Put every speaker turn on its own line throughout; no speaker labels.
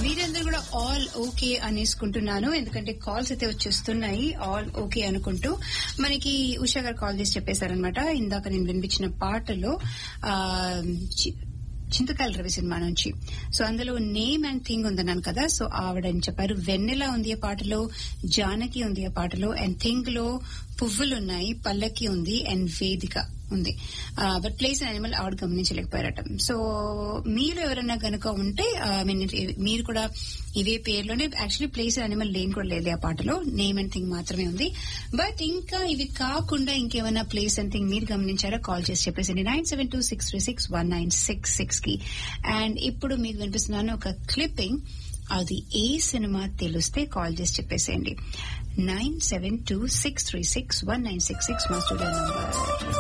మీరందరూ కూడా all okay అనేసుకుంటున్నాను ఎందుకంటే కాల్స్ అయితే వచ్చేస్తున్నాయి ఆల్ ఓకే అనుకుంటూ మనకి ఉషా గారు కాల్ చేసి చెప్పేశారనమాట ఇందాక నేను వినిపించిన పాటలో ఆ, చి- చింతకాయల రవి సినిమా నుంచి సో అందులో నేమ్ అండ్ థింగ్ ఉందన్నాను కదా సో ఆవిడ అని చెప్పారు వెన్నెల ఉంది ఆ పాటలో జానకి ఉంది ఆ పాటలో అండ్ థింగ్ లో పువ్వులు ఉన్నాయి పల్లకి ఉంది అండ్ వేదిక ఉంది బట్ ప్లేస్ అనిమల్ ఆవిడ గమనించలేకపోయారట సో మీరు ఎవరైనా గనుక ఉంటే I mean, మీరు కూడా ఇవే పేర్లోనే యాక్చువల్లీ ప్లేస్ అనిమల్ లేని కూడా లేదు ఆ పాటలో నేమ్ అండ్ థింగ్ మాత్రమే ఉంది బట్ ఇంకా ఇవి కాకుండా ఇంకేమైనా ప్లేస్ అండ్ థింగ్ మీరు గమనించారా కాల్ చేసి చెప్పేసి nine seven two six three six one nine six six కి అండ్ ఇప్పుడు మీకు వినిపిస్తున్నాను ఒక క్లిప్పింగ్ అది ఏ సినిమా తెలిస్తే కాల్ చేసి చెప్పేసేయండి nine seven two six three six one nine six six మా స్టూడియో నంబర్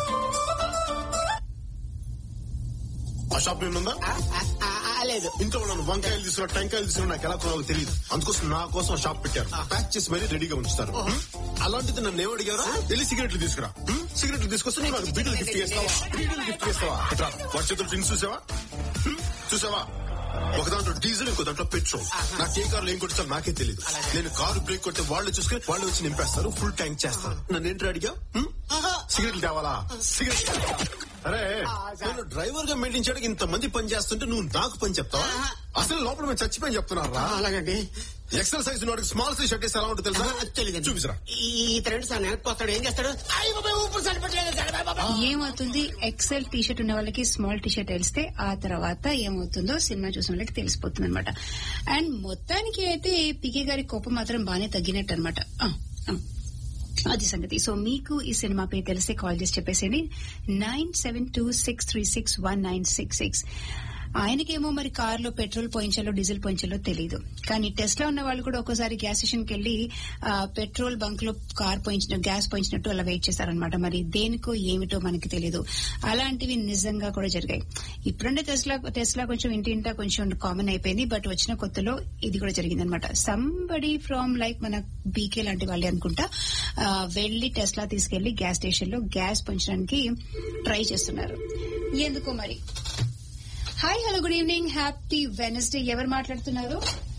ఆ షాప్ ఏముందా
లేదు
ఇంట్లో ఉన్నాను వంకాయలు తీసుకున్నా టెంకాయలు తీసుకున్నా నాకు ఎలా కొనాలో తెలియదు అందుకోసం నా కోసం షాప్ పెట్టారు ప్యాక్ చేసి మరీ రెడీగా ఉంచుతారు హ్మ్? అలాంటిది నన్ను ఏం అడిగారు వెళ్ళి సిగరెట్లు తీసుకురా హ్మ్? సిగరెట్లు తీసుకొస్తే నేను నాకు బీడీలు గిఫ్ట్ చేస్తావా బీడీలు గిఫ్ట్ చేస్తావా ఇట్రా, వాడి చేతులు డ్రింక్స్ చూసావా హ్మ్? చూసావా ఒక దాంట్లో డీజిల్ ఇంకో దాంట్లో పెట్రోల్ నాకు ఏ కార్లు ఏం కొట్టిస్తారు నాకే తెలియదు నేను కారు బ్రేక్ కొడితే వాళ్ళు చూసుకుని వాళ్ళు వచ్చి నింపేస్తారు ఫుల్ ట్యాంక్ చేస్తారు నన్ను ఏంటి అడిగా హ్మ్? సిగరెట్లు తేవాలా సిగరెట్ అరే నేను డ్రైవర్ గా మెయింటైన్ చేయడానికి ఇంత మంది పని చేస్తుంటే నువ్వు నాకు పని చెప్తావా అసలు లోపల మేము చచ్చిపోయి చెప్తున్నారా
అలాగండి
ఎక్సర్సైజ్ వాడికి స్మాల్ సైజ్ షర్ట్ వేసి ఎలా ఉంటుంది తెలుసా
తెలియదు
చూపిసరా
ఈ ఫ్రెండ్ సార్ నెలకొస్తాడు ఏం చేస్తాడు అయ్య బాబాయ్ ఊపిరి సరిపడలేదు సార్ బాబా
ఏమవుతుంది ఎక్సెల్ టీ షర్ట్ ఉన్న వాళ్ళకి స్మాల్ టీ షర్ట్ తెలిస్తే ఆ తర్వాత ఏమవుతుందో సినిమా చూసిన వాళ్ళకి తెలిసిపోతుంది అనమాట అండ్ మొత్తానికి అయితే పికే గారి కోపం మాత్రం బాగానే తగ్గినట్టు అనమాట అది సంగతి సో మీకు ఈ సినిమా పేరు తెలిస్తే కాల్ చేసి చెప్పేసేయండి nine seven two six three six one nine six six ఆయనకేమో మరి కారులో పెట్రోల్ పోయించాలో డీజిల్ పోయించాలో తెలియదు కానీ టెస్ట్ లో ఉన్న వాళ్ళు కూడా ఒక్కోసారి గ్యాస్ స్టేషన్ కి వెళ్లి ఆ, పెట్రోల్ బంక్ లో కార్ పోయించిన గ్యాస్ పోయించినట్టు అలా వెయిట్ చేశారనమాట మరి దేనికో ఏమిటో మనకి తెలియదు అలాంటివి నిజంగా కూడా జరిగాయి ఇప్పుడంటే టెస్లా టెస్లా కొంచెం ఇంటింటా కొంచెం కామన్ అయిపోయింది బట్ వచ్చిన కొత్తలో ఇది కూడా జరిగింది అనమాట సంబడి ఫ్రమ్ లైక్ మన బీకే లాంటి వాళ్ళే అనుకుంటా ఆ, వెళ్లి టెస్లా తీసుకెళ్లి గ్యాస్ స్టేషన్ లో గ్యాస్ పంచడానికి ట్రై చేస్తున్నారు ఎందుకో మరి hi hello good evening happy Wednesday ఎవరు మాట్లాడుతున్నారు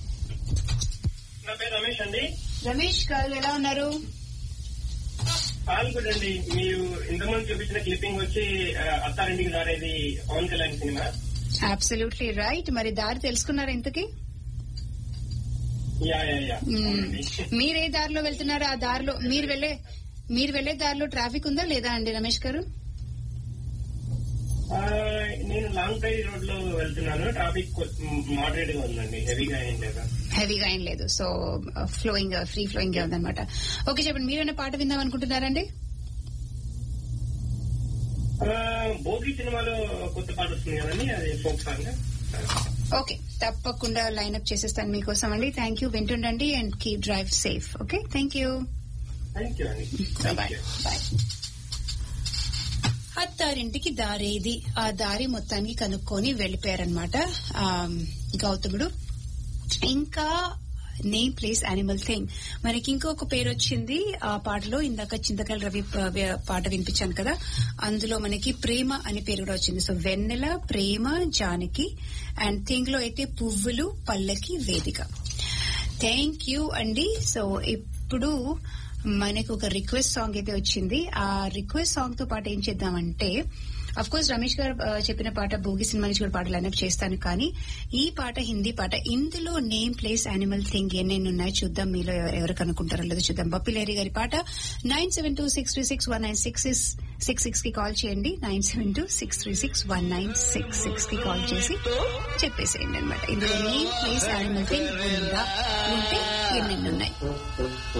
నా పేరు రమేష్ అండి
రమేష్ గారు ఎలా ఉన్నారు
ఆల్ గుడ్ అండి మీరు ఇంతకుముందు చూపించిన క్లిప్పింగ్ వచ్చి ఆ, Attarintiki Daredi Pawan Kalyan cinema
absolutely right మరి దారి తెలుసుకున్నారా ఇంతకీ
యా యా యా అవునండి.
మీరే దారిలో వెళ్తున్నారు ఆ దారిలో మీరు వెళ్లే మీరు వెళ్లే దారిలో ట్రాఫిక్ ఉందా లేదా అండి రమేష్ గారు
ఆ, నేను లాంగ్ డ్రైవ్ రోడ్ లో వెళ్తున్నాను ట్రాఫిక్ మోడరేట్ గా ఉందండి హెవీగా ఏం లేదు
హెవీగా ఏం లేదు సో ఫ్లోయింగ్ ఫ్రీ ఫ్లోయింగ్ గా ఉందన్నమాట ఓకే చెప్పండి మీరేమైనా పాట విందాం అనుకుంటున్నారండి
ఆ, భోగి సినిమాలో కొత్త పాట వస్తుంది కదండి అది ఫోక్ సాంగ్
ఓకే తప్పకుండా లైన్అప్ చేసేస్తాను మీకోసం అండి థ్యాంక్ యూ వింటుండండి and keep drive safe okay thank you
thank you అండి
bye
thank you
bye Attarintiki Daredi ఆ దారి మొత్తానికి కనుక్కొని వెళ్లిపోయారనమాట గౌతముడు ఇంకా నేమ్ ప్లేస్ యానిమల్ థింగ్ మనకి ఇంకొక పేరు వచ్చింది ఆ పాటలో ఇందాక చింతకల రవి ప- వ్య- పాట వినిపించాను కదా అందులో మనకి ప్రేమ అనే పేరు కూడా వచ్చింది సో వెన్నెల ప్రేమ జానకి అండ్ థింగ్ లో అయితే పువ్వులు పల్లకి వేదిక థ్యాంక్ యూ అండి సో ఇప్పుడు మనకు ఒక రిక్వెస్ట్ సాంగ్ అయితే వచ్చింది ఆ రిక్వెస్ట్ సాంగ్ తో పాటు ఏం చేద్దామంటే అఫ్ కోర్స్ రమేష్ గారు ఆ, చెప్పిన పాట భోగి సినిమా నుంచి కూడా పాట లైనప్ చేస్తాను కానీ ఈ పాట హిందీ పాట ఇందులో నేమ్ ప్లేస్ యానిమల్ థింగ్ ఎన్నెన్ని ఉన్నాయి చూద్దాం మీలో ఎవ- ఎవరు కనుక్కుంటారో లేదో చూద్దాం బప్పిలేరి గారి పాట nine seven two six three six one nine six six six కి కాల్ చేయండి nine seven two six three six one nine six six కి కాల్ చేసి చెప్పేసేయండి అనమాట ఇందులో నేమ్ ప్లేస్ యానిమల్ థింగ్ ఉందా ఉంటే ఎన్నెన్ని ఉన్నాయి